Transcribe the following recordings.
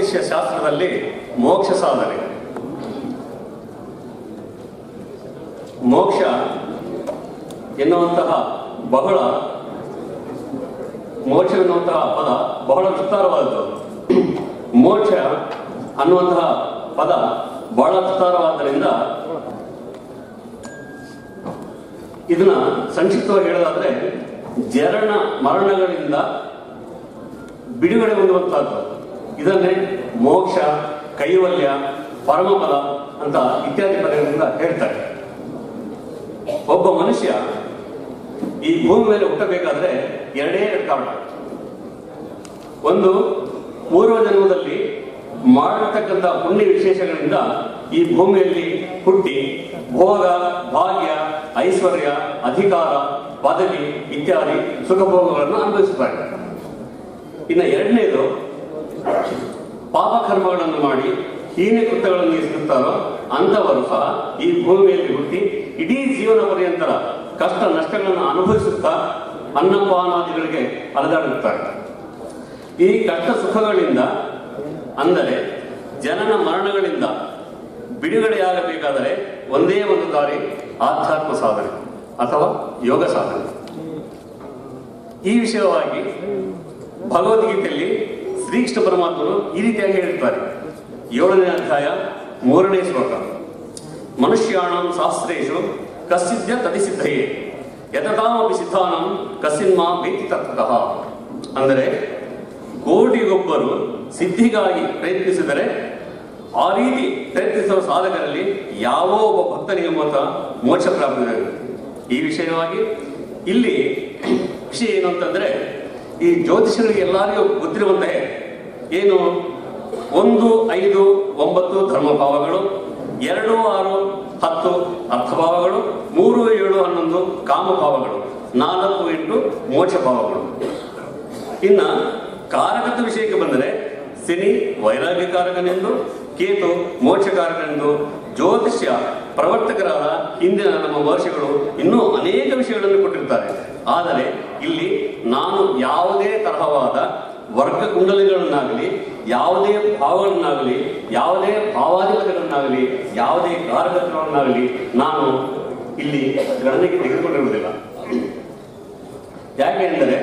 ಜ್ಯೋತಿಷ್ಯ ಶಾಸ್ತ್ರದಲ್ಲಿ ಮೋಕ್ಷ ಸಾಧನೆ ಮೋಕ್ಷ ಎನ್ನುವಂತಹ ಬಹಳ ಮೋಕ್ಷ ಎನ್ನುವಂತಹ ಪದ ಬಹಳ ವಿಸ್ತಾರವಾದದ್ದು ಮೋಕ್ಷ ಅನ್ನುವಂತಹ ಪದ ಬಹಳ ವಿಸ್ತಾರವಾದ್ದರಿಂದ ಇದನ್ನ ಸಂಕ್ಷಿಪ್ತವಾಗಿ ಹೇಳೋದಾದ್ರೆ ಜರಣ ಮರಣಗಳಿಂದ ಬಿಡುಗಡೆ ಹೊಂದುವಂತಹದ್ದು ಇದನ್ನೇ ಮೋಕ್ಷ ಕೈವಲ್ಯ ಪರಮಪದ ಅಂತ ಇತ್ಯಾದಿ ಪದಗಳಿಂದ ಹೇಳ್ತಾರೆ ಒಬ್ಬ ಮನುಷ್ಯ ಈ ಭೂಮಿ ಮೇಲೆ ಹುಟ್ಟಬೇಕಾದ್ರೆ ಎರಡೇ ಎರಡು ಕಾರಣ ಒಂದು ಪೂರ್ವ ಜನ್ಮದಲ್ಲಿ ಮಾಡಿರ್ತಕ್ಕಂಥ ಪುಣ್ಯ ವಿಶೇಷಗಳಿಂದ ಈ ಭೂಮಿಯಲ್ಲಿ ಹುಟ್ಟಿ ಭೋಗ ಭಾಗ್ಯ ಐಶ್ವರ್ಯ ಅಧಿಕಾರ ಪದವಿ ಇತ್ಯಾದಿ ಸುಖ ಭೋಗಗಳನ್ನು ಅನುಭವಿಸುತ್ತಾರೆ ಇನ್ನು ಎರಡನೇದು ಪಾಪ ಕರ್ಮಗಳನ್ನು ಮಾಡಿ ಹೀನ ಕೃತ್ಯಗಳನ್ನು ಎಸಗುತ್ತಾರೋ ಅಂಥವರು ಸಹ ಈ ಭೂಮಿಯಲ್ಲಿ ಹುಟ್ಟಿ ಇಡೀ ಜೀವನ ಪರ್ಯಂತರ ಕಷ್ಟ ನಷ್ಟಗಳನ್ನು ಅನುಭವಿಸುತ್ತಾ ಅನ್ನಪಾನಾದಿಗಳಿಗೆ ಅಲೆದಾಡುತ್ತಾರೆ ಈ ಕಷ್ಟ ಸುಖಗಳಿಂದ ಅಂದರೆ ಜನನ ಮರಣಗಳಿಂದ ಬಿಡುಗಡೆಯಾಗಬೇಕಾದರೆ ಒಂದೇ ಒಂದು ದಾರಿ ಆಧ್ಯಾತ್ಮ ಸಾಧನೆ ಅಥವಾ ಯೋಗ ಸಾಧನೆ ಈ ವಿಷಯವಾಗಿ ಭಗವದ್ಗೀತೆಯಲ್ಲಿ ಶ್ರೀಕೃಷ್ಣ ಪರಮಾತ್ಮರು ಈ ರೀತಿಯಾಗಿ ಹೇಳ್ತಾರೆ ಏಳನೇ ಅಧ್ಯಾಯ ಮೂರನೇ ಶ್ಲೋಕ ಮನುಷ್ಯಾಣಂ ಶಾಸ್ತ್ರೇಶು ಕಸ್ಸಿದ್ಯ ತದಿಸಿದ್ಧಯೇ ಯತತಾಮಪಿ ಸಿದ್ಧಾನಂ ಕಸ್ಸಿನ್ಮಾ ಬೇತಿ ತತ್ವತಃ ಅಂದರೆ ಕೋಟಿಗೊಬ್ಬರು ಸಿದ್ಧಿಗಾಗಿ ಪ್ರಯತ್ನಿಸಿದರೆ ಆ ರೀತಿ ಪ್ರಯತ್ನಿಸುವ ಸಾಧಕರಲ್ಲಿ ಯಾವೋ ಒಬ್ಬ ಭಕ್ತನಿಗೆ ಮಾತ್ರ ಮೋಕ್ಷ ಪ್ರಾಪ್ತಿಯಾಗುತ್ತೆ ಈ ವಿಷಯವಾಗಿ ಇಲ್ಲಿ ವಿಷಯ ಏನು ಅಂತಂದ್ರೆ ಈ ಜ್ಯೋತಿಷಗಳಿಗೆ ಎಲ್ಲರಿಗೂ ಗೊತ್ತಿರುವಂತಹ ಏನು ಒಂದು ಐದು ಒಂಬತ್ತು ಧರ್ಮಭಾವಗಳು ಎರಡು ಆರು ಹತ್ತು ಅರ್ಥಭಾವಗಳು ಮೂರು ಏಳು ಹನ್ನೊಂದು ಕಾಮಭಾವಗಳು ನಾಲ್ಕು ಎಂಟು ಮೋಕ್ಷ ಭಾವಗಳು ಇನ್ನ ಕಾರಕದ ವಿಷಯಕ್ಕೆ ಬಂದರೆ ಶನಿ ವೈರಾಗ್ಯಕಾರಕನೆಂದು ಕೇತು ಮೋಕ್ಷಕಾರಕನೆಂದು ಜ್ಯೋತಿಷ್ಯ ಪ್ರವರ್ತಕರಾದ ಹಿಂದಿನ ನಮ್ಮ ಮಹರ್ಷಿಗಳು ಇನ್ನೂ ಅನೇಕ ವಿಷಯಗಳನ್ನು ಕೊಟ್ಟಿರ್ತಾರೆ ಆದರೆ ಇಲ್ಲಿ ನಾನು ಯಾವುದೇ ತರಹವಾದ ವರ್ಗ ಕುಂಡಲಿಗಳನ್ನಾಗಲಿ ಯಾವುದೇ ಭಾವಗಳನ್ನಾಗಲಿ ಯಾವುದೇ ಭಾವಾಧಿಪತಿಗಳನ್ನಾಗಲಿ ಯಾವುದೇ ಕಾರಕತ್ವಗಳನ್ನಾಗಲಿ ನಾನು ಇಲ್ಲಿ ಗಣನೆಗೆ ತೆಗೆದುಕೊಂಡಿರುವುದಿಲ್ಲ ಯಾಕೆ ಅಂದರೆ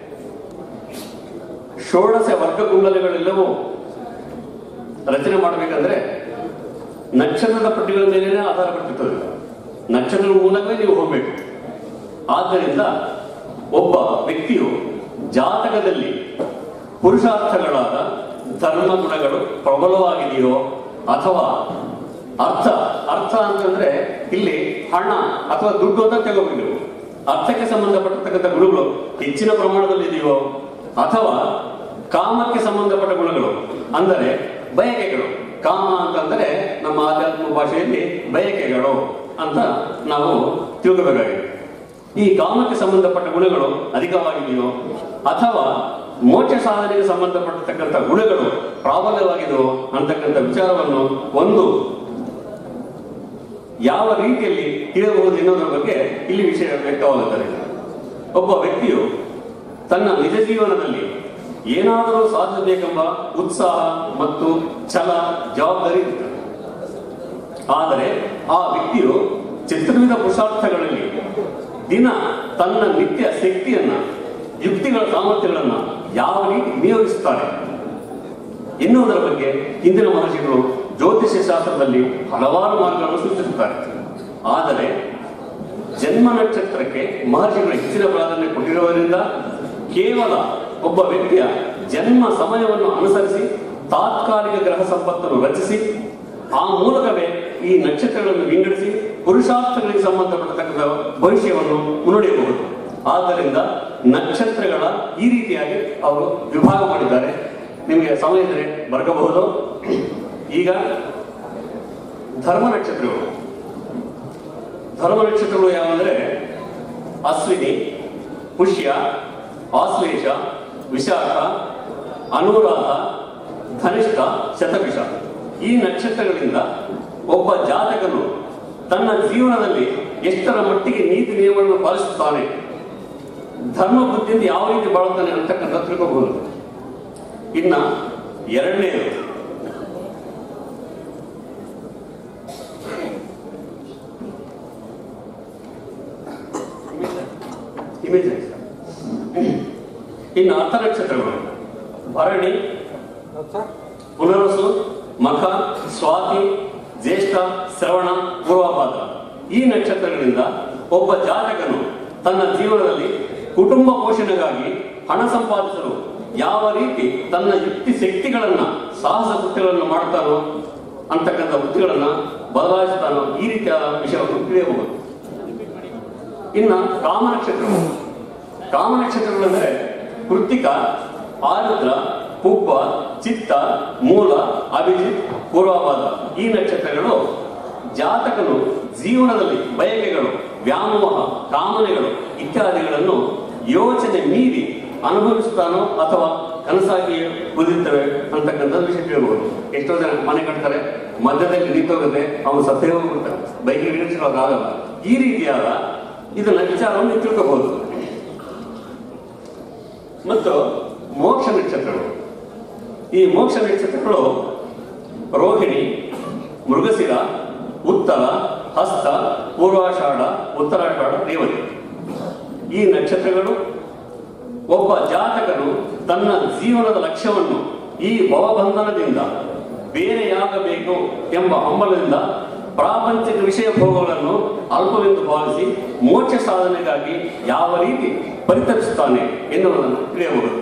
ಷೋಡಶ ವರ್ಗ ಕುಂಡಲಿಗಳೆಲ್ಲವೂ ರಚನೆ ಮಾಡಬೇಕಂದ್ರೆ ನಕ್ಷತ್ರದ ಪಟ್ಟಿಗಳ ಮೇಲೇನೆ ಆಧಾರ ಪಟ್ಟಿರ್ತದೆ ನಕ್ಷತ್ರದ ಮೂಲಕವೇ ನೀವು ಹೋಗಬೇಕು ಆದ್ದರಿಂದ ಒಬ್ಬ ವ್ಯಕ್ತಿಯು ಜಾತಕದಲ್ಲಿ ಪುರುಷಾರ್ಥಗಳಾದ ಧರ್ಮ ಗುಣಗಳು ಪ್ರಬಲವಾಗಿದೆಯೋ ಅಥವಾ ಅರ್ಥ ಅರ್ಥ ಅಂತಂದ್ರೆ ಇಲ್ಲಿ ಹಣ ಅಥವಾ ದುಡ್ಡು ಅಂತ ತಗೋಬೇಕು ನೀವು ಅರ್ಥಕ್ಕೆ ಸಂಬಂಧಪಟ್ಟಿರ್ತಕ್ಕಂಥ ಗುಣಗಳು ಹೆಚ್ಚಿನ ಪ್ರಮಾಣದಲ್ಲಿ ಇದೆಯೋ ಅಥವಾ ಕಾಮಕ್ಕೆ ಸಂಬಂಧಪಟ್ಟ ಗುಣಗಳು ಅಂದರೆ ಬಯಕೆಗಳು ಕಾಮ ಅಂತಂದ್ರೆ ನಮ್ಮ ಆಧ್ಯಾತ್ಮ ಭಾಷೆಯಲ್ಲಿ ಬಯಕೆಗಳು ಅಂತ ನಾವು ತಿಳ್ಕೋಬೇಕಾಗಿದೆ ಈ ಕಾಮಕ್ಕೆ ಸಂಬಂಧಪಟ್ಟ ಗುಣಗಳು ಅಧಿಕವಾಗಿದೆಯೋ ಅಥವಾ ಮೋಕ್ಷ ಸಾಧನೆಗೆ ಸಂಬಂಧಪಟ್ಟತಕ್ಕಂಥ ಗುಣಗಳು ಪ್ರಾಬಲ್ಯವಾಗಿದೆಯೋ ಅಂತಕ್ಕಂಥ ವಿಚಾರವನ್ನು ಒಂದು ಯಾವ ರೀತಿಯಲ್ಲಿ ತಿಳಿಯಬಹುದು ಎನ್ನುವುದರ ಬಗ್ಗೆ ಇಲ್ಲಿ ವಿಷಯ ವ್ಯಕ್ತವಾಗುತ್ತದೆ ಒಬ್ಬ ವ್ಯಕ್ತಿಯು ತನ್ನ ನಿಜ ಜೀವನದಲ್ಲಿ ಏನಾದರೂ ಸಾಧಿಸಬೇಕೆಂಬ ಉತ್ಸಾಹ ಮತ್ತು ಛಲ ಜವಾಬ್ದಾರಿ ಇರುತ್ತದೆ ಆದರೆ ಆ ವ್ಯಕ್ತಿಯು ಚತುರ್ವಿಧ ಪುರುಷಾರ್ಥಗಳಲ್ಲಿ ದಿನ ತನ್ನ ನಿತ್ಯ ಶಕ್ತಿಯನ್ನ ಯುಕ್ತಿಗಳ ಸಾಮರ್ಥ್ಯಗಳನ್ನ ಯಾವ ರೀತಿ ನಿಯೋಗಿಸುತ್ತಾರೆ ಎನ್ನುವುದರ ಬಗ್ಗೆ ಹಿಂದಿನ ಮಹರ್ಷಿಗಳು ಜ್ಯೋತಿಷ್ಯ ಶಾಸ್ತ್ರದಲ್ಲಿ ಹಲವಾರು ಮಾರ್ಗಗಳನ್ನು ಸೂಚಿಸುತ್ತಾರೆ ಆದರೆ ಜನ್ಮ ನಕ್ಷತ್ರಕ್ಕೆ ಮಹರ್ಷಿಗಳು ಹೆಚ್ಚಿನ ಪ್ರಾಧಾನ್ಯ ಕೊಟ್ಟಿರುವುದರಿಂದ ಕೇವಲ ಒಬ್ಬ ವ್ಯಕ್ತಿಯ ಜನ್ಮ ಸಮಯವನ್ನು ಅನುಸರಿಸಿ ತಾತ್ಕಾಲಿಕ ಗ್ರಹ ಸಂಪತ್ತನ್ನು ರಚಿಸಿ ಆ ಮೂಲಕವೇ ಈ ನಕ್ಷತ್ರಗಳನ್ನು ವಿಂಗಡಿಸಿ ಪುರುಷಾರ್ಥಗಳಿಗೆ ಸಂಬಂಧಪಟ್ಟತಕ್ಕಂಥ ಭವಿಷ್ಯವನ್ನು ಮುನ್ನಡೆಯಬಹುದು ಆದ್ದರಿಂದ ನಕ್ಷತ್ರಗಳ ಈ ರೀತಿಯಾಗಿ ಅವರು ವಿಭಾಗ ಮಾಡಿದ್ದಾರೆ ನಿಮಗೆ ಸಮಯ ಇದ್ರೆ ಬರ್ಕಬಹುದು ಈಗ ಧರ್ಮ ನಕ್ಷತ್ರಗಳು ಧರ್ಮ ನಕ್ಷತ್ರಗಳು ಯಾವಂದ್ರೆ ಅಶ್ವಿನಿ ಪುಷ್ಯ ಆಶ್ಲೇಷ ವಿಶಾಖ ಅನುರಾಧ ಧನಿಷ್ಠ ಶತಭಿಷ ಈ ನಕ್ಷತ್ರಗಳಿಂದ ಒಬ್ಬ ಜಾತಕನು ತನ್ನ ಜೀವನದಲ್ಲಿ ಎಷ್ಟರ ಮಟ್ಟಿಗೆ ನೀತಿ ನಿಯಮಗಳನ್ನು ಪಾಲಿಸುತ್ತಾನೆ ಧರ್ಮ ಬುದ್ಧಿಯಿಂದ ಯಾವ ರೀತಿ ಬಾಳುತ್ತಾನೆ ಅಂತಕ್ಕಂಥ ತಿಳ್ಕೋಬಹುದು ಇನ್ನ ಎರಡನೇದು ಇಮೇಜ್ ಇನ್ನು ಅರ್ಥ ನಕ್ಷತ್ರಗಳು ಭರಣಿ ಪುನರಸು ಮಖ ಸ್ವಾತಿ ಜ್ಯೇಷ್ಠ ಶ್ರವಣ ಪೂರ್ವಪಾದ ಈ ನಕ್ಷತ್ರಗಳಿಂದ ಒಬ್ಬ ಜಾತಕನು ತನ್ನ ಜೀವನದಲ್ಲಿ ಕುಟುಂಬ ಪೋಷಣೆಗಾಗಿ ಹಣ ಸಂಪಾದಿಸಲು ಯಾವ ರೀತಿ ತನ್ನ ಯುಕ್ತಿ ಶಕ್ತಿಗಳನ್ನ ಸಾಹಸ ಕೃತ್ಯಗಳನ್ನು ಮಾಡ್ತಾನೋ ಅಂತಕ್ಕಂಥ ವೃತ್ತಿಗಳನ್ನ ಬದಲಾಯಿಸ್ತಾನೋ ಈ ರೀತಿಯಾದ ವಿಷಯವನ್ನು ತಿಳಿಯಬಹುದು ಇನ್ನ ಕಾಮ ನಕ್ಷತ್ರಗಳು ಕಾಮ ನಕ್ಷತ್ರಗಳೆಂದರೆ ಕೃತಿಕ ಆರುದ್ರ ಪುಬ್ಬ ಚಿತ್ತ ಮೂಲ ಅಭಿಜಿತ್ ಪೂರ್ವಪಾದ ಈ ನಕ್ಷತ್ರಗಳು ಜಾತಕನು ಜೀವನದಲ್ಲಿ ಬಯಕೆಗಳು ವ್ಯಾಮೋಹ ಕಾಮನೆಗಳು ಇತ್ಯಾದಿಗಳನ್ನು ಯೋಚನೆ ಮೀರಿ ಅನುಭವಿಸ್ತಾನೋ ಅಥವಾ ಕನಸಾಗಿ ಉಳಿದಿರ್ತವೆ ಅಂತಕ್ಕಂಥ ವಿಷಯ ತಿಳಿಯಬಹುದು ಎಷ್ಟೋ ಜನ ಮನೆ ಕಟ್ತಾರೆ ಮಧ್ಯದಲ್ಲಿ ನಿಂತೋಗುತ್ತೆ ಅವನು ಸತ್ತೇ ಹೋಗ್ಬಿಡ್ತಾರೆ ಬೈಕಿಗೆ ಇಳಿಸೋಕ್ಕಾಗಲ್ಲ ಈ ರೀತಿಯಾದ ಇದನ್ನ ವಿಚಾರವನ್ನು ನೀವು ತಿಳ್ಕೋಬಹುದು ಮತ್ತು ಮೋಕ್ಷ ನಕ್ಷತ್ರಗಳು ಈ ಮೋಕ್ಷ ನಕ್ಷತ್ರಗಳು ರೋಹಿಣಿ ಮೃಗಶಿರ ಉತ್ತರ ಹಸ್ತ ಪೂರ್ವಾಷಾಢ ಉತ್ತರಾಷಾಢ ರೇವತಿ ಈ ನಕ್ಷತ್ರಗಳು ಒಬ್ಬ ಜಾತಕನು ತನ್ನ ಜೀವನದ ಲಕ್ಷ್ಯವನ್ನು ಈ ಭವಬಂಧನದಿಂದ ಬೇರೆಯಾಗಬೇಕು ಎಂಬ ಹಂಬಲದಿಂದ ಪ್ರಾಪಂಚಿಕ ವಿಷಯ ಭೋಗಗಳನ್ನು ಅಲ್ಪವೆಂದು ಭಾವಿಸಿ ಮೋಕ್ಷ ಸಾಧನೆಗಾಗಿ ಯಾವ ರೀತಿ ಪರಿತರಿಸುತ್ತಾನೆ ಎನ್ನುವುದನ್ನು ತಿಳಿಯಬಹುದು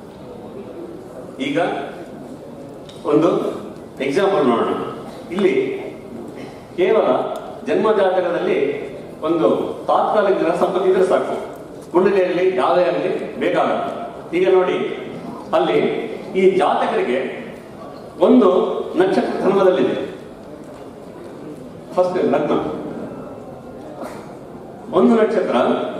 ಈಗ ಒಂದು ಎಕ್ಸಾಂಪಲ್ ನೋಡೋಣ ಇಲ್ಲಿ ಕೇವಲ ಜನ್ಮ ಜಾತಕದಲ್ಲಿ ಒಂದು ತಾತ್ಕಾಲಿಕ ಗ್ರಹ ಸಂಪತ್ತಿ ಇದ್ರೆ ಸಾಕು ಕುಂಡಲಿಯಲ್ಲಿ ಯಾವುದೇ ಆಗಲಿ ಬೇಕಾಗಲ್ಲ ಈಗ ನೋಡಿ ಅಲ್ಲಿ ಈ ಜಾತಕರಿಗೆ ಒಂದು ನಕ್ಷತ್ರ ಧರ್ಮದಲ್ಲಿದೆ ಫಸ್ಟ್ ಲಗ್ನ ಒಂದು ನಕ್ಷತ್ರ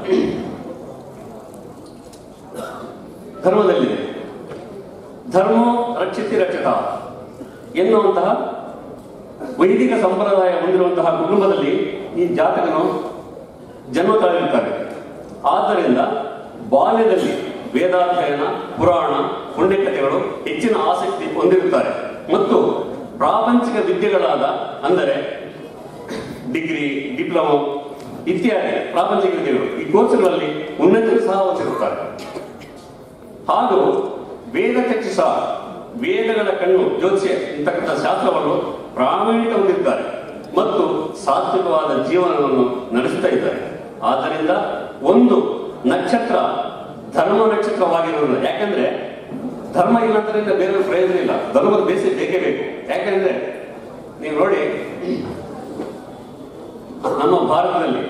ಧರ್ಮದಲ್ಲಿದೆ ಧರ್ಮೋ ರಕ್ಷಿತಿ ರಕ್ಷಕ ಎನ್ನುವಂತಹ ವೈದಿಕ ಸಂಪ್ರದಾಯ ಹೊಂದಿರುವಂತಹ ಕುಟುಂಬದಲ್ಲಿ ಈ ಜಾತಕನು ಜನ್ಮ ತಾಳಿರ್ತಾರೆ ಆದ್ದರಿಂದ ಬಾಲ್ಯದಲ್ಲಿ ವೇದಾಧ್ಯಯನ ಪುರಾಣ ಪುಣ್ಯಕಥೆಗಳು ಹೆಚ್ಚಿನ ಆಸಕ್ತಿ ಹೊಂದಿರುತ್ತಾರೆ ಮತ್ತು ಪ್ರಾಪಂಚಿಕ ವಿದ್ಯೆಗಳಾದ ಅಂದರೆ ಡಿಗ್ರಿ ಡಿಪ್ಲೊಮೊ ಇತ್ಯಾದಿ ಪ್ರಾಪಂಚಿಕ ವಿದ್ಯೆಗಳು ಈ ಕೋರ್ಸ್ಗಳಲ್ಲಿ ಉನ್ನತರು ಸಹ ಓದಿರುತ್ತಾರೆ ಹಾಗೂ ವೇದ ಚಕ್ಷುಷ ವೇದಗಳ ಕಣ್ಣು ಜ್ಯೋತಿಷ್ಯ ಇಂತಕ್ಕಂಥ ಶಾಸ್ತ್ರವನ್ನು ಪ್ರಾಮಾಣಿಕ ಹೊಂದಿದ್ದಾರೆ ಮತ್ತು ಸಾತ್ವಿಕವಾದ ಜೀವನವನ್ನು ನಡೆಸುತ್ತಾ ಇದ್ದಾರೆ ಆದ್ದರಿಂದ ಒಂದು ನಕ್ಷತ್ರ ಧರ್ಮ ನಕ್ಷತ್ರವಾಗಿರುವುದಿಲ್ಲ ಯಾಕಂದ್ರೆ ಧರ್ಮ ಇಲ್ಲಂತರಿಂದ ಬೇರೆ ಪ್ರಯೋಜನ ಇಲ್ಲ ಧರ್ಮದ ಬೇಸಿ ಬೇಕೇ ಬೇಕು ಯಾಕಂದ್ರೆ ನೀವು ನೋಡಿ ನಮ್ಮ ಭಾರತದಲ್ಲಿ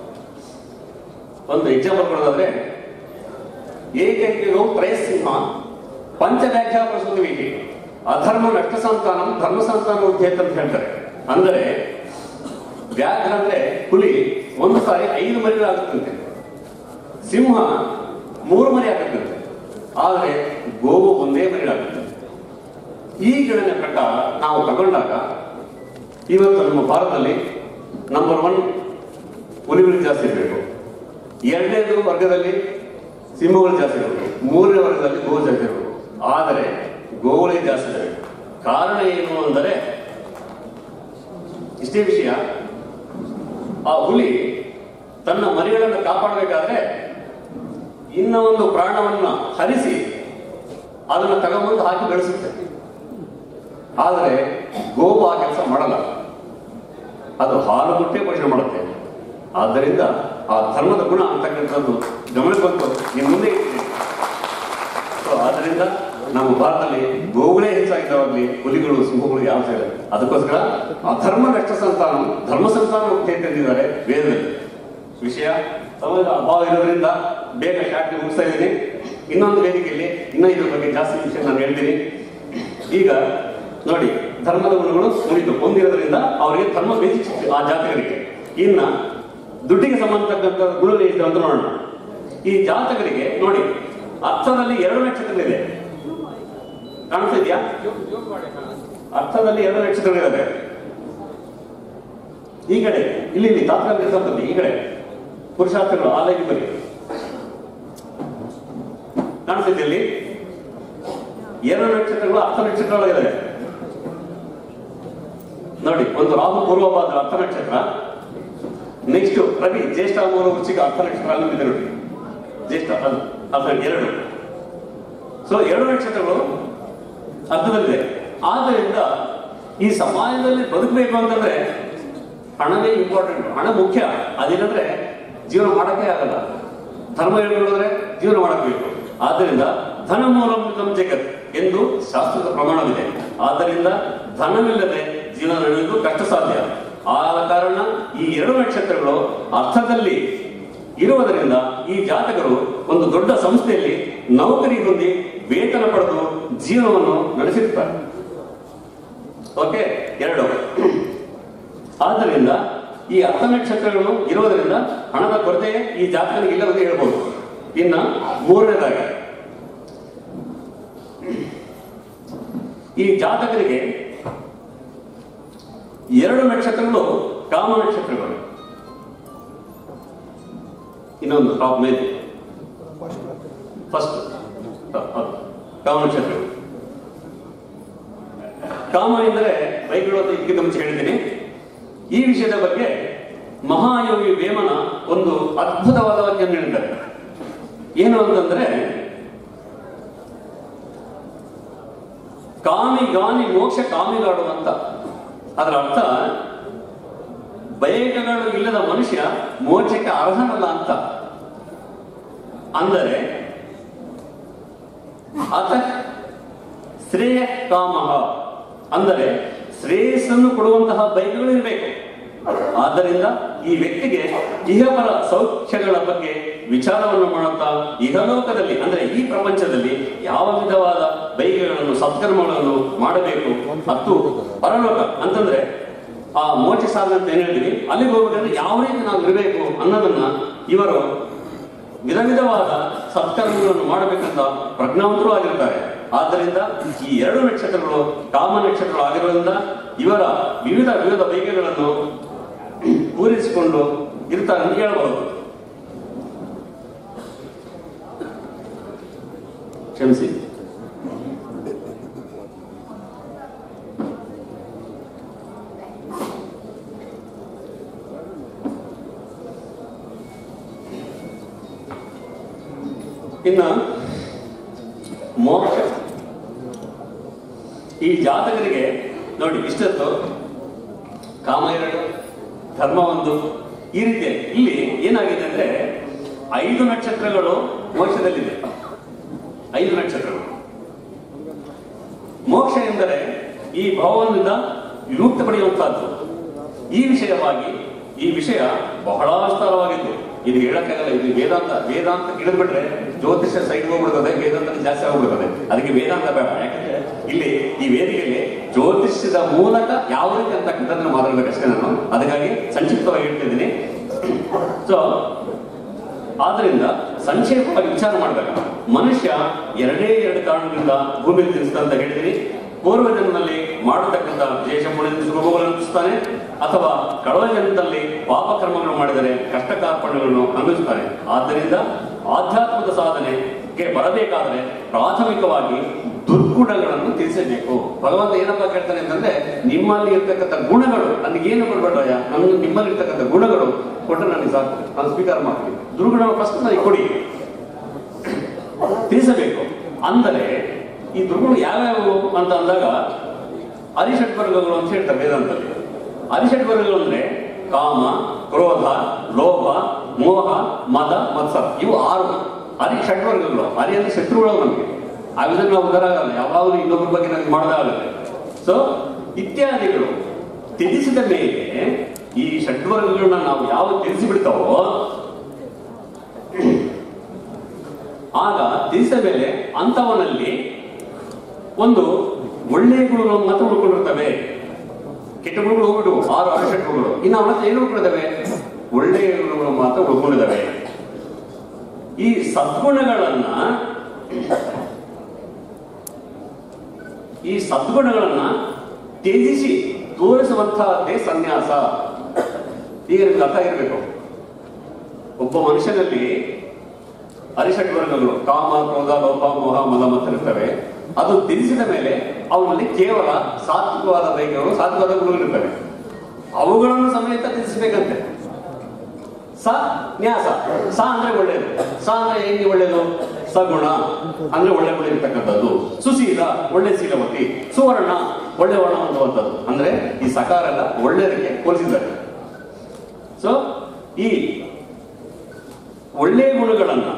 ಒಂದು ಎಕ್ಸಾಂಪಲ್ ಕೊಡೋದಾದ್ರೆ ಏಕೈಕೋ ತ್ರಯಸಿಂಹ ಪಂಚವ್ಯಾಖ್ಯಾ ಪ್ರಸೂತಿ ಅಧರ್ಮ ನಷ್ಟ ಸಂತಾನ ಧರ್ಮ ಸಂತಾನ ಉದ್ದೇತ ಅಂತ ಹೇಳ್ತಾರೆ ಅಂದರೆ ವ್ಯಾಘ್ರ ಅಂದ್ರೆ ಹುಲಿ ಒಂದು ಸಾರಿ ಐದು ಮರಿಗಳಾಗುತ್ತಂತೆ ಸಿಂಹ ಮೂರು ಮರಿ ಆಗುತ್ತಂತೆ ಆದರೆ ಗೋವು ಒಂದೇ ಮರಿಗಳಾಗುತ್ತೆ ಈ ಗಣನೆ ಪ್ರಕಾರ ನಾವು ತಗೊಂಡಾಗ ಇವತ್ತು ನಮ್ಮ ಭಾರತದಲ್ಲಿ ನಂಬರ್ ಒನ್ ಹುಲಿಗಳು ಜಾಸ್ತಿ ಇರಬೇಕು ಎರಡನೇದು ವರ್ಗದಲ್ಲಿ ಸಿಂಹಗಳು ಜಾಸ್ತಿ ಇರಬೇಕು ಮೂರನೇ ವರ್ಗದಲ್ಲಿ ಗೋವು ಜಾಸ್ತಿ ಇರಬೇಕು ಆದರೆ ಗೋವುಗಳೇ ಜಾಸ್ತಿ ಇರಬೇಕು ಕಾರಣ ಏನು ಅಂದರೆ ಇಷ್ಟೇ ವಿಷಯ ಆ ಹುಲಿ ತನ್ನ ಮರಿಗಳನ್ನು ಕಾಪಾಡಬೇಕಾದ್ರೆ ಇನ್ನ ಒಂದು ಪ್ರಾಣವನ್ನ ಹರಿಸಿ ಅದನ್ನು ತಗೊಂಬಂದು ಹಾಕಿ ಬೆಳೆಸುತ್ತೆ ಆದರೆ ಗೋವು ಆ ಕೆಲಸ ಮಾಡಲ್ಲ ಅದು ಹಾಲು ಮುಟ್ಟೆ ಪೋಷಣೆ ಮಾಡುತ್ತೆ ಆದ್ದರಿಂದ ಆ ಧರ್ಮದ ಗುಣ ಅಂತಕ್ಕಂಥದ್ದು ಗಮನಕ್ಕೆ ಬಂತು ಇನ್ನು ಮುಂದೆ ಇರ್ತದೆ. ಸೊ ಆದ್ದರಿಂದ ನಮ್ಮ ಭಾರತದಲ್ಲಿ ಗೋವುಗಳೇ ಹೆಚ್ಚಾಗಿದ್ದಾವಾಗಲಿ ಹುಲಿಗಳು ಸಿಂಹಗಳು ಯಾವ ಇಲ್ಲ ಅದಕ್ಕೋಸ್ಕರ ಆ ಧರ್ಮ ನಷ್ಟ ಸಂತಾನ ಧರ್ಮ ಸಂತಾನ ಮುಖ್ಯ ತಂದಿದ್ದಾರೆ ವೇದದಲ್ಲಿ ವಿಷಯ ಸಮಯದ ಅಭಾವ ಇರೋದ್ರಿಂದ ಬೇಗ ಶಾಖೆ ಮುಗಿಸ್ತಾ ಇದ್ದೀನಿ ಇನ್ನೊಂದು ವೇದಿಕೆಯಲ್ಲಿ ಇನ್ನೂ ಇದ್ರ ಬಗ್ಗೆ ಜಾಸ್ತಿ ವಿಷಯ ನಾನು ಹೇಳ್ತೀನಿ ಈಗ ನೋಡಿ ಧರ್ಮದ ಗುಣಗಳು ಮುಗಿತು ಹೊಂದಿರೋದ್ರಿಂದ ಅವರಿಗೆ ಧರ್ಮ ಬೇಸಿಕ್ ಆ ಜಾತಕರಿಗೆ ಇನ್ನ ದುಡ್ಡಿಗೆ ಸಂಬಂಧತಕ್ಕಂಥ ಗುಣಗಳು ಎಷ್ಟು ಅಂತ ನೋಡೋಣ ಈ ಜಾತಕರಿಗೆ ನೋಡಿ ಅರ್ಥದಲ್ಲಿ ಎರಡು ನಕ್ಷತ್ರಗಳಿದೆ ಕಾಣಿಸ್ತಿದ್ಯಾ ಅರ್ಥದಲ್ಲಿ ಎರಡು ನಕ್ಷತ್ರಗಳಿದೆ ಈ ಕಡೆ ಇಲ್ಲಿ ಇಲ್ಲಿ ತಾತ್ಕಾಲಿಕ ಸಂಪತ್ತಿ ಈ ಕಡೆ ಪುರುಷಾರ್ಥಗಳು ಆಲೈಕೆ ಬರಿ ಕಾಣಿಸ್ತಿದೆ ಇಲ್ಲಿ ಎರಡು ನಕ್ಷತ್ರಗಳು ಅರ್ಥ ನಕ್ಷತ್ರಗಳಿವೆ ನೋಡಿ ಒಂದು ರಾಹು ಪೂರ್ವಭಾದ್ರ ಅರ್ಥ ನಕ್ಷತ್ರ ನೆಕ್ಸ್ಟ್ ರವಿ ಜ್ಯೇಷ್ಠ ಮೂಲ ವೃಶ್ಚಿಕ ಅರ್ಥ ನಕ್ಷತ್ರ ಅಲ್ಲಿ ಇದೆ ನೋಡಿ ಜ್ಯೇಷ್ಠ ಅದು ಅಥವಾ ಎರಡು ಸೊ ಎರಡು ನಕ್ಷತ್ರಗಳು ಅರ್ಥದಲ್ಲಿದೆ ಆದ್ದರಿಂದ ಈ ಸಮಾಜದಲ್ಲಿ ಬದುಕಬೇಕು ಅಂತಂದ್ರೆ ಹಣವೇ ಇಂಪಾರ್ಟೆಂಟ್ ಹಣ ಮುಖ್ಯ ಅದಿಲ್ಲಂದ್ರೆ ಜೀವನ ಮಾಡಕ್ಕೆ ಆಗಲ್ಲ ಧರ್ಮ ಹೇಳ್ಕೊಳ್ಳೋದ್ರೆ ಜೀವನ ಮಾಡಬೇಕು ಆದ್ದರಿಂದ ಧನ ಮೂಲಂ ಜಗತ್ ಎಂದು ಶಾಸ್ತ್ರದ ಪ್ರಮಾಣವಿದೆ ಆದ್ದರಿಂದ ಧನವಿಲ್ಲದೆ ಜೀವನ ನಡೆಯುವುದು ಕಷ್ಟ ಸಾಧ್ಯ ಆದ ಕಾರಣ ಈ ಎರಡು ನಕ್ಷತ್ರಗಳು ಅರ್ಥದಲ್ಲಿ ಇರುವುದರಿಂದ ಈ ಜಾತಕರು ಒಂದು ದೊಡ್ಡ ಸಂಸ್ಥೆಯಲ್ಲಿ ನೌಕರಿ ಹೊಂದಿ ವೇತನ ಪಡೆದು ಜೀವನವನ್ನು ನಡೆಸಿರ್ತಾರೆ ಓಕೆ ಎರಡು ಆದ್ದರಿಂದ ಈ ಅರ್ಥ ನಕ್ಷತ್ರಗಳು ಇರುವುದರಿಂದ ಹಣದ ಕೊರತೆ ಈ ಜಾತಕರಿಗೆ ಇಲ್ಲವೆಂದು ಹೇಳ್ಬೋದು ಇನ್ನ ಮೂರನೇದಾಗಿ ಈ ಜಾತಕರಿಗೆ ಎರಡು ನಕ್ಷತ್ರಗಳು ಕಾಮ ನಕ್ಷತ್ರಗಳು ಇನ್ನೊಂದು ಟಾಪ್ ಮೇಲೆ ಫಸ್ಟ್ ಕಾಮ ನಕ್ಷತ್ರಗಳು ಕಾಮ ಎಂದರೆ ಬೈಗಳು ಅಂತ ಇದಕ್ಕಿಂತ ಮುಂಚೆ ಹೇಳಿದ್ದೀನಿ ಈ ವಿಷಯದ ಬಗ್ಗೆ ಮಹಾಯೋಗಿ ವೇಮನ ಒಂದು ಅದ್ಭುತವಾದ ವಾಕ್ಯವನ್ನು ಹೇಳಿದ್ದಾರೆ ಏನು ಅಂತಂದ್ರೆ ಕಾಮಿ ಗಾನಿ ಮೋಕ್ಷ ಕಾಮಿಗಾಡು ಅಂತ ಅದರ ಅರ್ಥ ಬಯಕೆಗಳು ಇಲ್ಲದ ಮನುಷ್ಯ ಮೋಕ್ಷಕ್ಕೆ ಅರ್ಹನಲ್ಲ ಅಂತ ಅಂದರೆ ಅತ ಶ್ರೇಯ ಕಾಮ ಅಂದರೆ ಶ್ರೇಯಸ್ಸನ್ನು ಕೊಡುವಂತಹ ಬೈಕ್ಗಳು ಇರಬೇಕು ಆದ್ದರಿಂದ ಈ ವ್ಯಕ್ತಿಗೆ ಇಹಪರ ಸೌಖ್ಯಗಳ ಬಗ್ಗೆ ವಿಚಾರವನ್ನು ಮಾಡುತ್ತಾ ಇಹಲೋಕದಲ್ಲಿ ಅಂದ್ರೆ ಈ ಪ್ರಪಂಚದಲ್ಲಿ ಯಾವ ವಿಧವಾದ ಬೈಕೆಗಳನ್ನು ಸತ್ಕರ್ಮಗಳನ್ನು ಮಾಡಬೇಕು ಮತ್ತು ಪರಲೋಕ ಅಂತಂದ್ರೆ ಆ ಮೋಕ್ಷ ಸಾಧನ ಅಂತ ಏನ್ ಹೇಳಿದ್ವಿ ಅಲ್ಲಿಗೆ ಹೋಗ್ಬೇಕಂದ್ರೆ ಯಾವ ರೀತಿ ನಾವು ಇರಬೇಕು ಅನ್ನೋದನ್ನ ಇವರು ವಿಧ ವಿಧವಾದ ಸತ್ಕರ್ಮಗಳನ್ನು ಮಾಡಬೇಕಂತ ಪ್ರಜ್ಞಾವಂತರು ಆಗಿರ್ತಾರೆ ಆದ್ದರಿಂದ ಈ ಎರಡು ನಕ್ಷತ್ರಗಳು ಕಾಮ ನಕ್ಷತ್ರಗಳು ಆಗಿರೋದ್ರಿಂದ ಇವರ ವಿವಿಧ ವಿವಿಧ ಬೈಕೆಗಳನ್ನು ಪೂರೈಸಿಕೊಂಡು ಇರ್ತಾರೆ ಅಂತ ಹೇಳಬಹುದು ಕ್ಷಮಿಸಿ ಇನ್ನ ಮೋಕ್ಷ ಈ ಜಾತಕರಿಗೆ ನೋಡಿ ಇಷ್ಟೊತ್ತು ಕಾಮ ಎರಡು ಧರ್ಮ ಒಂದು ಈ ರೀತಿ ಇಲ್ಲಿ ಏನಾಗಿದೆ ಅಂದ್ರೆ ಐದು ನಕ್ಷತ್ರಗಳು ಮೋಕ್ಷದಲ್ಲಿದೆ ಐದು ನಕ್ಷತ್ರಗಳು ಮೋಕ್ಷ ಎಂದರೆ ಈ ಭಾವದಿಂದ ವಿಮುಕ್ತ ಪಡೆಯುವಂತಹದ್ದು ಈ ವಿಷಯವಾಗಿ ಈ ವಿಷಯ ಬಹಳ ವಿಸ್ತಾರವಾಗಿದ್ದು ಇದು ಹೇಳಕ್ಕಾಗಲ್ಲ ಇದು ವೇದಾಂತ ವೇದಾಂತ ಇಳಿದ್ಬಿಟ್ರೆ ಜ್ಯೋತಿಷ್ಯ ಸೈಡ್ ಹೋಗ್ಬಿಡ್ತದೆ ವೇದಾಂತ ಜಾಸ್ತಿ ಆಗ್ಬಿಡ್ತದೆ ಅದಕ್ಕೆ ವೇದಾಂತ ಬೇಡ ಯಾಕಂದ್ರೆ ಇಲ್ಲಿ ಈ ವೇದಿಕೆಯಲ್ಲಿ ಜ್ಯೋತಿಷ್ಯದ ಮೂಲಕ ಯಾವ ರೀತಿ ಅಂತಕ್ಕಂಥದ್ದನ್ನು ಮಾತಾಡ್ಬೇಕಷ್ಟೇ ನಾನು ಅದಕ್ಕಾಗಿ ಸಂಕ್ಷಿಪ್ತವಾಗಿ ಹೇಳ್ತಿದ್ದೀನಿ ಸೊ ಆದ್ರಿಂದ ಸಂಕ್ಷೇಪವಾಗಿ ವಿಚಾರ ಮಾಡಬೇಕು ಮನುಷ್ಯ ಎರಡೇ ಎರಡು ಕಾರಣದಿಂದ ಭೂಮಿಯಲ್ಲಿ ತಿನ್ನಿಸ್ತಾ ಅಂತ ಹೇಳ್ತೀನಿ ಪೂರ್ವ ಜನ್ಮದಲ್ಲಿ ಮಾಡತಕ್ಕಂಥ ವಿಶೇಷ ಪುಣ್ಯದಿಂದ ಸುಖಗಳನ್ನು ಅನುಭವಿಸ್ತಾನೆ ಅಥವಾ ಕಡವ ಜನ್ಮದಲ್ಲಿ ಪಾಪ ಕರ್ಮಗಳು ಮಾಡಿದರೆ ಕಷ್ಟ ಕಾರ್ಪಣ್ಯಗಳನ್ನು ಅನುಭವಿಸ್ತಾನೆ ಆದ್ದರಿಂದ ಆಧ್ಯಾತ್ಮದ ಸಾಧನೆಗೆ ಬರಬೇಕಾದರೆ ಪ್ರಾಥಮಿಕವಾಗಿ ದುರ್ಗುಣಗಳನ್ನು ತಿಳಿಸಬೇಕು ಭಗವಂತ ಏನಪ್ಪ ಕೇಳ್ತಾನೆ ಅಂತಂದ್ರೆ ನಿಮ್ಮಲ್ಲಿ ಇರ್ತಕ್ಕಂಥ ಗುಣಗಳು ನನಗೇನು ಕೊಡ್ಬೇಡ್ರಯ್ಯ ನನ್ನ ನಿಮ್ಮಲ್ಲಿ ಇರ್ತಕ್ಕಂಥ ಗುಣಗಳು ಕೊಟ್ಟರೆ ನನಗೆ ಸಾಕು ನಾನು ಸ್ವೀಕಾರ ಮಾಡ್ತೀನಿ ದುರ್ಗುಣ ಫಸ್ಟ್ ನನಗೆ ಕೊಡಿ ತಿಳಿಸಬೇಕು ಅಂದರೆ ಈ ದುರ್ಗುಣ ಯಾವ್ಯಾವು ಅಂತ ಅಂದಾಗ ಅರಿಷಟ್ ವರ್ಗಗಳು ಅಂತ ಹೇಳ್ತಾರೆ ವೇದಾಂತದಲ್ಲಿ ಅರಿಷಟ್ ವರ್ಗಗಳು ಅಂದ್ರೆ ಕಾಮ ಕ್ರೋಧ ಲೋಭ ಮೋಹ ಮದ ಮತ್ಸರ ಇವು ಆರು ಅರಿ ಷಡ್ವರ್ಗಗಳು ಅರಿ ಅಂದ್ರೆ ಶತ್ರುಗಳು ನಮಗೆ ಆಗಿದ್ರೆ ನಾವು ಉದ್ಧಾರ ಆಗಲ್ಲ ಯಾವಾಗಲೂ ಇನ್ನೊಬ್ಬರ ಬಗ್ಗೆ ನಮಗೆ ಮಾಡೋದಾಗುತ್ತೆ ಸೊ ಇತ್ಯಾದಿಗಳು ತ್ಯಜಿಸಿದ ಮೇಲೆ ಈ ಷಡ್ವರ್ಗಗಳನ್ನ ನಾವು ಯಾವ ತ್ಯಜಿಸಿ ಬಿಡ್ತಾವೋ ಆಗ ತ್ಯಜಿಸಿದ ಮೇಲೆ ಅಂತವನಲ್ಲಿ ಒಂದು ಒಳ್ಳೆಯ ಗುಣಗಳು ಮಾತ್ರ ಉಳ್ಕೊಂಡಿರ್ತವೆ ಕೆಟ್ಟ ಗುಣಗಳು ಹೋಗ್ಬಿಟ್ಟು ಆರು ಆರು ಷಟ್ ಗುಣಗಳು ಇನ್ನು ಅವನ ಹತ್ರ ಏನು ಉಳ್ಕೊಂಡಿದ್ದಾವೆ ಒಳ್ಳೆಯ ಗುಣಗಳು ಮಾತ್ರ ಉಳ್ಕೊಂಡಿದ್ದಾವೆ ಈ ಸದ್ಗುಣಗಳನ್ನ ಈ ಸದ್ಗುಣಗಳನ್ನ ತ್ಯಜಿಸಿ ತೋರಿಸುವಂತಹದ್ದೇ ಸನ್ಯಾಸ ಈಗ ನಿಮ್ಗೆ ಅರ್ಥ ಆಗಿರ್ಬೇಕು ಒಬ್ಬ ಮನುಷ್ಯನಲ್ಲಿ ಅರಿಷಟ್ ವರ್ಗಗಳು ಕಾಮ ಕ್ರೋಧ ಲೋಪ ಮೋಹ ಮಲ ಮತ್ತು ಇರ್ತವೆ ಅದು ತಿಳಿಸಿದ ಮೇಲೆ ಅವನಲ್ಲಿ ಕೇವಲ ಸಾತ್ವಿಕವಾದ ಬೈಕಗಳು ಸಾತ್ವಿಕವಾದ ಗುಣಗಳು ಇರ್ತವೆ ಅವುಗಳನ್ನು ಸಮೇತ ತಿಳಿಸಬೇಕಂತೆ ಸ ನ್ಯಾಸ ಸ ಅಂದ್ರೆ ಒಳ್ಳೇದು ಸ ಅಂದ್ರೆ ಹೆಂಗೆ ಒಳ್ಳೇದು ಸಗುಣ ಅಂದ್ರೆ ಒಳ್ಳೆ ಗುಣ ಇರ್ತಕ್ಕಂಥದ್ದು ಸುಶೀಲ ಒಳ್ಳೆ ಶೀಲವತಿ ಸುವರ್ಣ ಒಳ್ಳೆ ವರ್ಣ ಹೊಂದುವಂಥದ್ದು ಅಂದ್ರೆ ಈ ಸಕಾರ ಎಲ್ಲ ಒಳ್ಳೆಯದಕ್ಕೆ ಹೋಲಿಸಿದ್ದಾರೆ ಸೊ ಈ ಒಳ್ಳೆಯ ಗುಣಗಳನ್ನ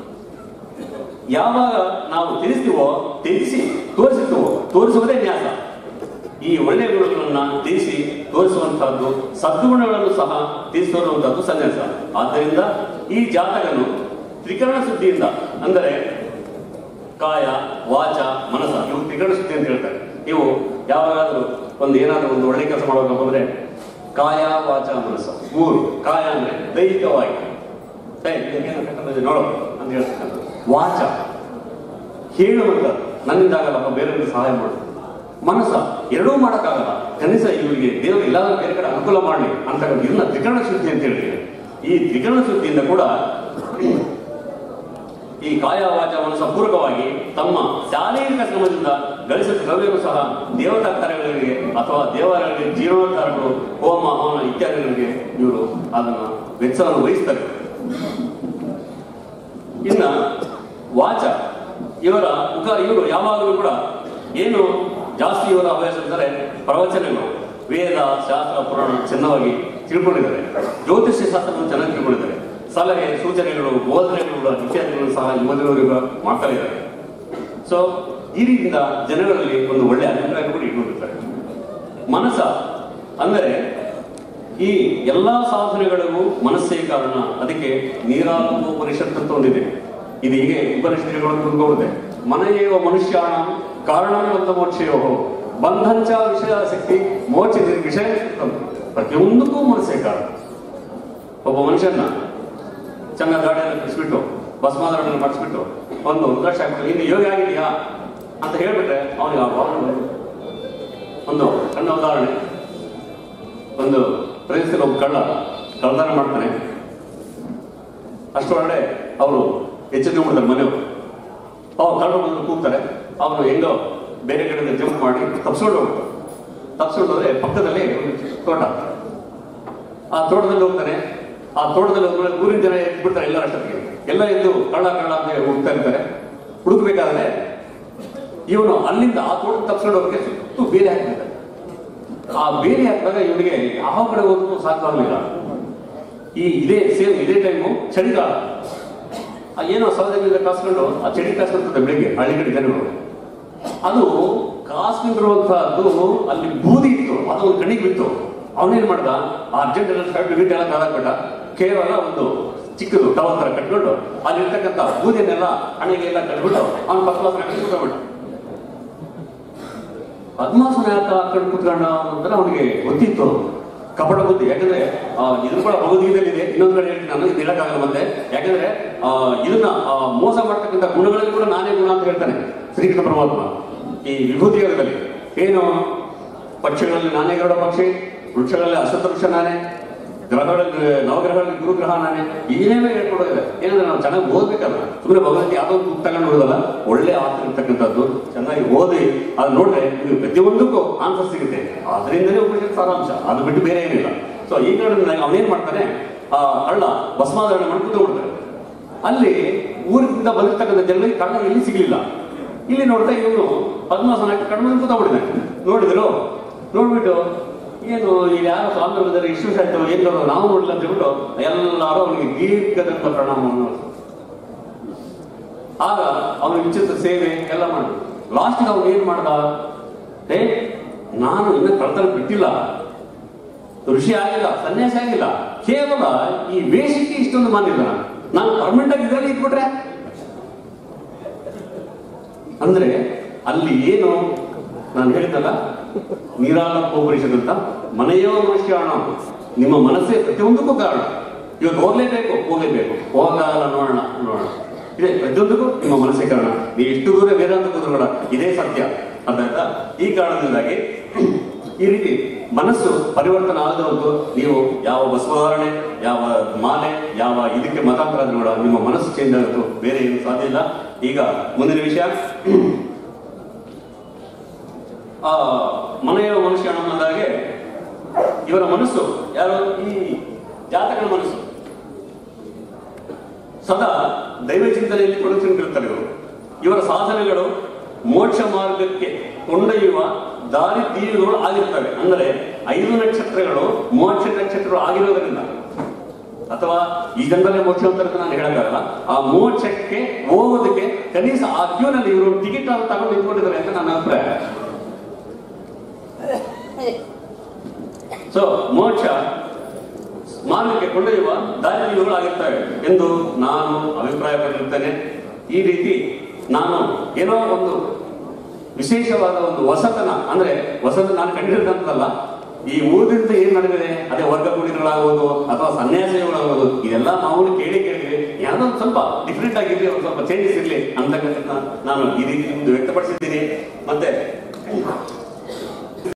ಯಾವಾಗ ನಾವು ತಿಳಿಸ್ತೀವೋ ತಿಳಿಸಿ ತೋರಿಸುತ್ತೀವೋ ತೋರಿಸುವುದೇ ನ್ಯಾಸ ಈ ಒಳ್ಳೆಯ ಗುಣಗಳನ್ನ ತಿಳಿಸಿ ತೋರಿಸುವಂತಹದ್ದು ಸದ್ಗುಣಗಳನ್ನು ಸಹ ತಿಳಿಸಿರುವಂತಹದ್ದು ಸನ್ಯಾಸ ಆದ್ದರಿಂದ ಈ ಜಾತಕನು ತ್ರಿಕರಣ ಶುದ್ಧಿಯಿಂದ ಅಂದರೆ ಕಾಯ ವಾಚ ಮನಸ ಇವು ತ್ರಿಕರಣ ಶುದ್ಧಿ ಅಂತ ಹೇಳ್ತಾರೆ ಇವು ಯಾವಾಗಾದ್ರೂ ಒಂದು ಏನಾದ್ರೂ ಒಂದು ಒಳ್ಳೆ ಕೆಲಸ ಮಾಡಬೇಕು ಅಂದ್ರೆ ಕಾಯ ವಾಚ ಮನಸ್ಸು ಮೂರು ಕಾಯ ಅಂದ್ರೆ ದೈಹಿಕವಾಗಿ ಏ, ನಿನ್ಗೇನು ಕಟ್ಟಂಗಿದೆ ನೋಡು ಅಂತ ಹೇಳ್ತಕ್ಕಂಥದ್ದು ವಾಚ ಹೇಳುವಂಥದ್ದು ನನ್ನಿಂದ ಆಗಲ್ಲಪ್ಪ ಬೇರೆಯವ್ರಿಗೆ ಸಹಾಯ ಮಾಡು ಮನಸ್ಸ ಎರಡೂ ಮಾಡೋಕ್ಕಾಗಲ್ಲ ಕನಿಷ್ಠ ಇವರಿಗೆ ದೇವರು ಎಲ್ಲಾದ್ರೂ ಬೇರೆ ಕಡೆ ಅನುಕೂಲ ಮಾಡಲಿ ಅಂತಕ್ಕಂಥ ಇದನ್ನ ತ್ರಿಕರಣ ಶುದ್ಧಿ ಅಂತ ಹೇಳ್ತೀವಿ ಈ ತ್ರಿಕರಣ ಶುದ್ಧಿಯಿಂದ ಕೂಡ ಈ ಕಾಯ ವಾಚ ಮನಸ್ಸ ಪೂರಕವಾಗಿ ತಮ್ಮ ಶಾರೀರಿಕ ಶ್ರಮದಿಂದ ಗಳಿಸಿದ ದ್ರವ್ಯವು ಸಹ ದೇವತಾ ಕಾರ್ಯಗಳಿಗೆ ಅಥವಾ ದೇವರಿಗೆ ಜೀರ್ಣೋದ್ಧಾರಗಳು ಹೋಮ ಹವನ ಇತ್ಯಾದಿಗಳಿಗೆ ಇವರು ಅದನ್ನ ವೆಚ್ಚವನ್ನು ವಹಿಸ್ತಾರೆ ಇನ್ನ ವಾಚ ಇವರ ಮುಖ ಇವರು ಯಾವಾಗಲೂ ಕೂಡ ಏನು ಜಾಸ್ತಿ ಇವರ ಅಭ್ಯಾಸ ಅಂದರೆ ಪ್ರವಚನಗಳು ವೇದ ಶಾಸ್ತ್ರ ಪುರಾಣ ಚೆನ್ನಾಗಿ ತಿಳ್ಕೊಂಡಿದ್ದಾರೆ ಜ್ಯೋತಿಷ್ಯ ಶಾಸ್ತ್ರವನ್ನು ಚೆನ್ನಾಗಿ ತಿಳ್ಕೊಂಡಿದ್ದಾರೆ ಸಲಹೆ ಸೂಚನೆಗಳು ಬೋಧನೆಗಳು ಇತ್ಯಾದಿಗಳನ್ನು ಸಹ ಯುವಜನರಿಗೆ ಮಾಡ್ತಾ ಇದ್ದಾರೆ ಸೊ ಈ ರೀತಿಯಿಂದ ಜನಗಳಲ್ಲಿ ಒಂದು ಒಳ್ಳೆ ಅಭಿಪ್ರಾಯ ಕೂಡ ಇಟ್ಕೊಂಡಿರ್ತಾರೆ ಮನಸ್ಸ ಅಂದರೆ ಈ ಎಲ್ಲಾ ಸಾಧನೆಗಳಿಗೂ ಮನಸ್ಸೇ ಕಾರಣ ಅದಕ್ಕೆ ನೀರಾಲಂಬ ಉಪನಿಷತ್ ಅಂತ ಒಂದಿದೆ ಇದು ಹೀಗೆ ಉಪನಿಷತ್ತುಗಳನ್ನು ಮುಂದುವರಿದೆ ಮನೆಯೇವ ಮನುಷ್ಯಾಣ ಕಾರಣವಂತ ಮೋಕ್ಷಯೋ ಬಂಧಂಚ ವಿಷಯ ಶಕ್ತಿ ಮೋಕ್ಷ ವಿಷಯ ಪ್ರತಿಯೊಂದಕ್ಕೂ ಮನಸ್ಸೇ ಕಾರಣ ಒಬ್ಬ ಮನುಷ್ಯನ ಚೆನ್ನಾಗಿ ಗಾಡಿಯನ್ನು ಕಳಿಸ್ಬಿಟ್ಟು ಭಸ್ಮಾಧಾರವನ್ನು ಮಾಡಿಸ್ಬಿಟ್ಟು ಒಂದು ಒಂದು ಲಕ್ಷ ಆಗ್ತದೆ ಇನ್ನು ಯೋಗ ಆಗಿದೆಯಾ ಅಂತ ಹೇಳ್ಬಿಟ್ರೆ ಅವನಿಗೆ ಆ ಭಾವನೆ ಬರುತ್ತೆ. ಒಂದು ಸಣ್ಣ ಉದಾಹರಣೆ ಒಂದು ಪ್ರದೇಶದಲ್ಲಿ ಒಬ್ಬ ಕಳ್ಳ ಕಳ್ಳತನ ಮಾಡ್ತಾನೆ ಅಷ್ಟರೊಳಗಡೆ ಅವರು ಎಚ್ಚರಿಕೆ ಮನೆಯವರು ಅವ್ರು ಕಳ್ಳರು ಬಂದು ಕೂಗ್ತಾರೆ ಅವನು ಹೆಂಗೋ ಬೇರೆ ಕಡೆಯಿಂದ ಜಂಪ್ ಮಾಡಿ ತಪ್ಪಿಸ್ಕೊಂಡು ಹೋಗ್ತಾರೆ ತಪ್ಪಿಸ್ಕೊಂಡು ಹೋದ್ರೆ ಪಕ್ಕದಲ್ಲಿ ಒಂದು ಚಿಕ್ಕ ತೋಟ ಆ ತೋಟದಲ್ಲಿ ಹೋಗ್ತಾನೆ ಆ ತೋಟದಲ್ಲಿ ಹೋದ್ಮೇಲೆ ಊರಿನ ಜನ ಬಿಡ್ತಾರೆ ಎಲ್ಲ ಅಷ್ಟೊತ್ತಿಗೆ ಎಲ್ಲ ಎದ್ದು ಕಳ್ಳ ಕಳ್ಳ ಅಂತ ಹೋಗ್ತಾ ಇರ್ತಾರೆ ಹುಡುಕ್ಬೇಕಾದ್ರೆ ಇವನು ಅಲ್ಲಿಂದ ಆ ತೋಟ ತಪ್ಪಿಸ್ಕೊಂಡು ಹೋಗಕ್ಕೆ ಸುತ್ತು ಬೇರೆ ಹಾಕ್ತಿದ್ದಾರೆ ಆ ಬೇರೆ ಹಾಕಿದಾಗ ಇವನಿಗೆ ಯಾವ ಕಡೆ ಹೋದ್ರೂ ಸಾಕಾಗಲಿಲ್ಲ ಈ ಇದೇ ಸೇಮ್ ಇದೇ ಟೈಮು ಚಳಿಗಾಲ ಆ ಏನೋ ಸೌದೆಗಳಿಂದ ಕಾಸ್ಕೊಂಡು ಆ ಚಳಿ ಕಾಸ್ಕೊಳ್ತದೆ ಬೆಳಿಗ್ಗೆ ಹಳ್ಳಿ ಕಡೆ ಜನಗಳು ಅದು ಕಾಸ್ಕೊಂಡಿರುವಂತಹದ್ದು ಅಲ್ಲಿ ಬೂದಿ ಇತ್ತು ಅದು ಒಂದು ಕಣಿಗೆ ಬಿತ್ತು ಅವನೇನ್ ಮಾಡ್ದ ಆ ಅರ್ಜೆಂಟ್ ಎಲ್ಲ ಶರ್ಟ್ ಗಿಟ್ ಎಲ್ಲ ಕಾಲಾಕ್ಬಿಟ್ಟ ಕೇವಲ ಒಂದು ಚಿಕ್ಕದು ಟವಲ್ ತರ ಕಟ್ಕೊಂಡು ಅಲ್ಲಿರ್ತಕ್ಕಂಥ ಬೂದಿಯನ್ನೆಲ್ಲ ಹಣೆಗೆ ಎಲ್ಲ ಕಟ್ಬಿಟ್ಟು ಅವನ ಪಕ್ಕದ ಕೂತ್ಕೊಂಡ್ಬಿಟ್ಟ ಪದ್ಮಾಸನ ಯಾಕೆ ಹಾಕೊಂಡು ಕುತ್ಕೊಂಡ ಅಂದ್ರೆ ಅವನಿಗೆ ಗೊತ್ತಿತ್ತು ಕಪಟ ಬುದ್ಧಿ ಯಾಕಂದ್ರೆ ಆ, ಇದು ಕೂಡ ಭಗವದ್ಗೀತೆಯಲ್ಲಿದೆ ಇನ್ನೊಂದು ಕಡೆ ಹೇಳ್ತೀನಿ ನಾನು ಇದು ಹೇಳಕ್ಕಾಗಲ್ಲ ಮತ್ತೆ ಯಾಕಂದ್ರೆ ಆ, ಇದನ್ನ ಆ, ಮೋಸ ಮಾಡ್ತಕ್ಕಂಥ ಗುಣಗಳಲ್ಲಿ ಕೂಡ ನಾನೇ ಗುಣ ಅಂತ ಹೇಳ್ತಾನೆ ಶ್ರೀಕೃಷ್ಣ ಪರಮಾತ್ಮ ಈ ವಿಭೂತಿ ಯೋಗದಲ್ಲಿ ಏನು ಪಕ್ಷಿಗಳಲ್ಲಿ ನಾನೇ ಗರುಡ ಪಕ್ಷಿ ವೃಕ್ಷಗಳಲ್ಲಿ ಅಶ್ವತ್ಥ ವೃಕ್ಷ ನಾನೇ ಗ್ರಹಗಳಲ್ಲಿ ನವಗ್ರಹಗಳಲ್ಲಿ ಗುರುಗ್ರಹ ನಾನೇ ಏನೇನೋ ಹೇಳ್ಕೊಡೋದಿದೆ ಏನಂದ್ರೆ ನಾವು ಚೆನ್ನಾಗಿ ಓದ್ಬೇಕಲ್ಲ ಸುಮ್ಮನೆ ಭಗವದ್ಗೀತೆ ಯಾವುದೋ ಒಂದು ಬುಕ್ ತಗೊಂಡು ನೋಡೋದಲ್ಲ ಒಳ್ಳೆ ಆಸೆ ಇರ್ತಕ್ಕಂಥದ್ದು ಚೆನ್ನಾಗಿ ಓದಿ ಅದು ನೋಡ್ರೆ ನೀವು ಪ್ರತಿಯೊಂದಕ್ಕೂ ಆನ್ಸರ್ ಸಿಗುತ್ತೆ ಅದರಿಂದಲೇ ಉಪನಿಷತ್ ಸಾರಾಂಶ ಅದು ಬಿಟ್ಟು ಬೇರೆ ಏನಿಲ್ಲ ಸೊ ಈ ಕಾರಣದಿಂದ ಅವನೇನ್ ಮಾಡ್ತಾನೆ ಆ ಹಳ್ಳ ಭಸ್ಮಾಧಾರಣೆ ಮಾಡಿ ಕೂತ್ಕೊಳ್ತಾರೆ ಅಲ್ಲಿ ಊರಿಂದ ಬಂದಿರ್ತಕ್ಕಂಥ ಜನರಿಗೆ ಕಣ್ಣ ಎಲ್ಲಿ ಸಿಗ್ಲಿಲ್ಲ ಇಲ್ಲಿ ನೋಡಿದ್ರೆ ಇವನು ಪದ್ಮಾಸನಕ್ಕೆ ಕಡಿಮೆ ಕೂತ್ಬಿಟ್ಟಿದ್ದಾನೆ ನೋಡಿದ್ರು ನೋಡ್ಬಿಟ್ಟು ಏನು ಇಲ್ಲಿ ಯಾರೋ ಸ್ವಾಮಿ ಬಂದರೆ ಇಷ್ಟು ವರ್ಷ ಆಯ್ತು ಏನು ನಾವು ನೋಡಿಲ್ಲ ಅಂತ ಹೇಳ್ಬಿಟ್ಟು ಎಲ್ಲರೂ ಅವನಿಗೆ ದೀರ್ಘದಂತ ಪ್ರಣಾಮವನ್ನು ಆಗ ಅವನು ವಿಚಿತ್ರ ಸೇವೆ ಎಲ್ಲ ಮಾಡ ಲಾಸ್ಟ್ಗೆ ಅವನು ಏನ್ ಮಾಡ್ದ ಏ ನಾನು ಇನ್ನು ಕಳ್ತನ ಬಿಟ್ಟಿಲ್ಲ ಋಷಿ ಆಗಿಲ್ಲ ಸನ್ಯಾಸಿ ಆಗಿಲ್ಲ ಕೇವಲ ಈ ವೇಷಕ್ಕೆ ಇಷ್ಟೊಂದು ಮಾನಿಲ್ಲ ನಾನು ಪರ್ಮನೆಂಟ್ ಆಗಿ ಇದರಲ್ಲಿ ಇಟ್ಬಿಟ್ರೆ ಅಂದ್ರೆ ಅಲ್ಲಿ ಏನು ನಾನು ಹೇಳಿದಲ್ಲ ನೀರಾಲಪ್ಪ ಉಪನಿಷತ್ ಅಂತ ಮನೆಯೋ ಮನುಷ್ಯಾಣ ನಿಮ್ಮ ಮನಸ್ಸೇ ಪ್ರತಿಯೊಂದಕ್ಕೂ ಕಾರಣ ಇವತ್ತು ಹೋಗ್ಲೇಬೇಕು ಹೋಗ್ಲೇಬೇಕು ಹೋಗಲ್ಲ ನೋಡೋಣ ನೋಡೋಣ ಇದೆ ಪ್ರತಿಯೊಂದಕ್ಕೂ ನಿಮ್ಮ ಮನಸ್ಸೇ ಕಾರಣ ನೀವು ಎಷ್ಟು ದೂರ ವೇದಾಂತ ಕೂತ್ಕೊಳ್ಳ ಇದೇ ಸತ್ಯ ಅರ್ಥ ಈ ಕಾರಣದಿಂದಾಗಿ ಈ ರೀತಿ ಮನಸ್ಸು ಪರಿವರ್ತನೆ ಆಗದಂತೂ ನೀವು ಯಾವ ಬಸವಧಾರಣೆ ಯಾವ ಮಾಲೆ ಯಾವ ಇದಕ್ಕೆ ಮತಾಂತರ ಆದ್ರೂ ಕೂಡ ನಿಮ್ಮ ಮನಸ್ಸು ಚೇಂಜ್ ಆಗುತ್ತೋ ಬೇರೆ ಏನು ಸಾಧ್ಯ ಇಲ್ಲ ಈಗ ಮುಂದಿನ ವಿಷಯ ಆ ಮನೆಯ ಮನುಷ್ಯ ಅನ್ನೋದಾಗೆ ಇವರ ಮನಸ್ಸು ಯಾರು ಈ ಜಾತಕನ ಮನಸ್ಸು ಸದಾ ದೈವ ಚಿಂತನೆಯಲ್ಲಿ ತೊಡಗಿಸಿಕೊಂಡಿರ್ತಾರೆ ಇವರು ಇವರ ಸಾಧನೆಗಳು ಮೋಕ್ಷ ಮಾರ್ಗಕ್ಕೆ ಕೊಂಡೊಯ್ಯುವ ದಾರಿ ದೀವಿಗಳು ಆಗಿರ್ತವೆ ಅಂದರೆ ಐದು ನಕ್ಷತ್ರಗಳು ಮೋಕ್ಷ ನಕ್ಷತ್ರಗಳು ಆಗಿರೋದ್ರಿಂದ ಅಥವಾ ಈ ಜನ್ಮಲ್ಲೇ ಮೋಕ್ಷ ಅಂತ ನಾನು ಹೇಳಕ್ಕಾಗಲ್ಲ ಆ ಮೋಕ್ಷಕ್ಕೆ ಹೋಗೋದಕ್ಕೆ ಕನೀಸ ಆ ಕ್ಯೂನಲ್ಲಿ ಇವರು ಟಿಕೆಟ್ ಅನ್ನು ತಗೊಂಡು ನಿಂತ್ಕೊಂಡಿದ್ದಾರೆ ಅಂತ ನನ್ನ ಅಭಿಪ್ರಾಯ ಸೊ ಮೋಕ್ಷ ಮಾರ್ಗಕ್ಕೆ ಕೊಂಡೊಯ್ಯುವ ದಾರಿಗಳಾಗಿರ್ತವೆ ಎಂದು ನಾನು ಅಭಿಪ್ರಾಯ ಪಟ್ಟಿರುತ್ತೇನೆ ಈ ರೀತಿ ನಾನು ಏನೋ ಒಂದು ವಿಶೇಷವಾದ ಒಂದು ಹೊಸತನ ಅಂದ್ರೆ ಹೊಸತು ನಾನು ಕಂಡಿರ್ತಂತಲ್ಲ ಈ ಊರಿಂದ ಏನ್ ನಡೆದಿದೆ ಅದೇ ವರ್ಗ ಗುಣಿಗಳಾಗುವುದು ಅಥವಾ ಸನ್ಯಾಸಿಗಳಾಗುವುದು ಇದೆಲ್ಲ ಮಾಮೂಲಿ ಕೇಳಿ ಕೇಳಿದ್ವಿ ಯಾವುದೋ ಒಂದು ಸ್ವಲ್ಪ ಡಿಫ್ರೆಂಟ್ ಆಗಿರ್ಲಿ ಒಂದು ಸ್ವಲ್ಪ ಚೇಂಜಸ್ ಇರಲಿ ಅಂತಕ್ಕಂಥ ನಾನು ಈ ರೀತಿ ಒಂದು ವ್ಯಕ್ತಪಡಿಸಿದ್ದೀನಿ ಮತ್ತೆ